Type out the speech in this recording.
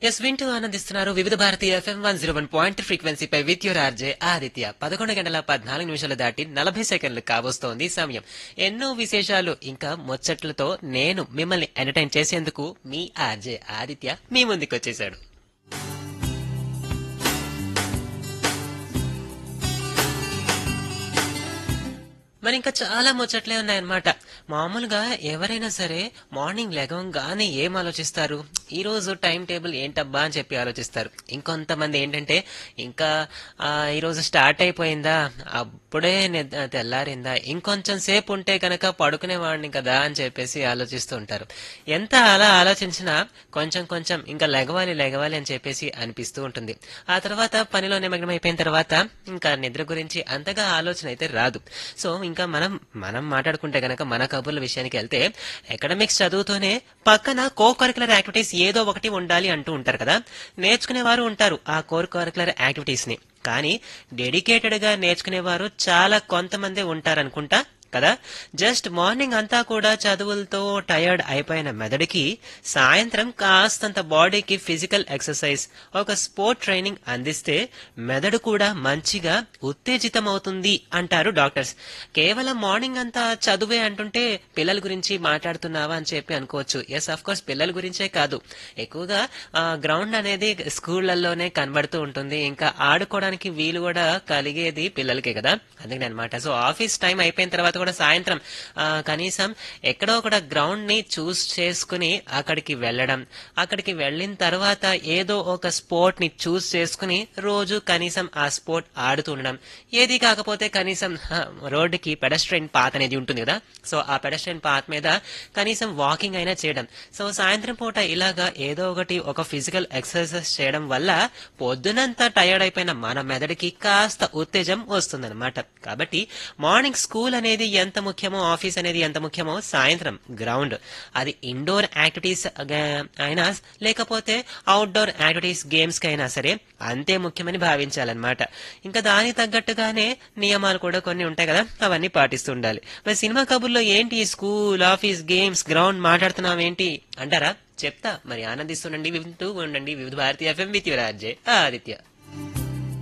yes వింటూ ఆనందిస్తున్నారు వివిధ భారతీయ FM one zero one point ఫ్రీక్వెన్సీపై విత్ యువర్ ఆర్జే ఆదిత్య పదకొండు గంటల పద్నాలుగు నిమిషాలు దాటి నలభై సెకండ్లు కావస్తోంది సమయం ఎన్నో విశేషాలు ఇంకా ముచ్చట్లతో నేను మిమ్మల్ని ఎంటర్టైన్ చేసేందుకు మీ ఆర్జే ఆదిత్య మీ ముందుకు వచ్చేసాడు మరి ఇంకా చాలా ముచ్చట్లే ఉన్నాయన్నమాట మామూలుగా ఎవరైనా సరే మార్నింగ్ లెగవంగానే ఏం ఆలోచిస్తారు ఈ రోజు టైం టేబుల్ ఏంటబ్బా అని చెప్పి ఆలోచిస్తారు ఇంకొంతమంది ఏంటంటే ఇంకా ఆ, ఈ రోజు స్టార్ట్ అయిపోయిందా అప్పుడే నిద్ర తెల్లారిందా ఇంకొంచెం సేపు ఉంటే కనుక పడుకునేవాడిని కదా అని చెప్పేసి ఆలోచిస్తూ ఉంటారు ఎంత అలా ఆలోచించినా కొంచెం కొంచెం ఇంకా లెగవాలి లెగవాలి అని చెప్పేసి అనిపిస్తూ ఉంటుంది ఆ తర్వాత పనిలో నిమగ్నం అయిపోయిన తర్వాత ఇంకా నిద్ర గురించి అంతగా ఆలోచన అయితే రాదు సో ఇంకా మనం మనం మాట్లాడుకుంటే గనక మన కబుర్ల విషయానికి వెళ్తే ఎకడమిక్స్ చదువుతూనే పక్కన కో కరికులర్ యాక్టివిటీస్ ఏదో ఒకటి ఉండాలి అంటూ ఉంటారు కదా నేర్చుకునేవారు ఉంటారు ఆ కోర్ కరికులర్ యాక్టివిటీస్ ని కానీ డెడికేటెడ్ గా నేర్చుకునేవారు చాలా కొంతమంది ఉంటారనుకుంటా కదా జస్ట్ మార్నింగ్ అంతా కూడా చదువులతో టయర్డ్ అయిపోయిన మెదడుకి సాయంత్రం కాస్తంత బాడీకి ఫిజికల్ ఎక్సర్సైజ్ ఒక స్పోర్ట్ ట్రైనింగ్ అందిస్తే మెదడు కూడా మంచిగా ఉత్తేజితం అవుతుంది అంటారు డాక్టర్స్ కేవలం మార్నింగ్ అంతా చదువే అంటుంటే పిల్లల గురించి మాట్లాడుతున్నావా అని చెప్పి అనుకోవచ్చు ఎస్ అఫ్ కోర్స్ పిల్లల గురించే కాదు ఎక్కువగా గ్రౌండ్ అనేది స్కూళ్లలోనే కనబడుతూ ఉంటుంది ఇంకా ఆడుకోవడానికి వీలు కూడా కలిగేది పిల్లలకే కదా అందుకని అనమాట సో ఆఫీస్ టైం అయిపోయిన తర్వాత కూడా సాయంత్రం ఆ, కనీసం ఎక్కడో ఒక గ్రౌండ్ ని చూస్ చేసుకుని అక్కడికి వెళ్ళడం అక్కడికి వెళ్ళిన తర్వాత ఏదో ఒక స్పోర్ట్ ని చూస్ చేసుకుని రోజు కనీసం ఆ స్పోర్ట్ ఆడుతూ ఉండడం ఏది కాకపోతే కనీసం హ, రోడ్డుకి పెడస్ట్రైన్ పాత్ అనేది ఉంటుంది కదా సో ఆ పెడస్ట్రైన్ పాత్ మీద కనీసం వాకింగ్ అయినా చేయడం సో సాయంత్రం పూట ఇలాగా ఏదో ఒకటి ఒక ఫిజికల్ ఎక్సర్సైజ్ చేయడం వల్ల పొద్దునంతా టయర్డ్ అయిపోయిన మన మెదడుకి కాస్త ఉత్తేజం వస్తుందన్నమాట కాబట్టి మార్నింగ్ స్కూల్ అనేది ఎంత ముఖ్యమో ఆఫీస్ అనేది ఎంత ముఖ్యమో సాయంత్రం గ్రౌండ్ అది ఇండోర్ యాక్టివిటీస్ అయినా లేకపోతే అవుట్డోర్ యాక్టివిటీస్ గేమ్స్ కి అయినా సరే అంతే ముఖ్యమని భావించాలన్నమాట ఇంకా దానికి తగ్గట్టుగానే నియమాలు కూడా కొన్ని ఉంటాయి కదా అవన్నీ పాటిస్తూ ఉండాలి మరి సినిమా కబుర్లో ఏంటి స్కూల్ ఆఫీస్ గేమ్స్ గ్రౌండ్ మాట్లాడుతున్నాం ఏంటి అంటారా చెప్తా మరి ఆనందిస్తుండండి వింటూ ఉండండి వివిధ భారతీయ ఎఫ్ఎం విత్ యువరాజే ఆదిత్య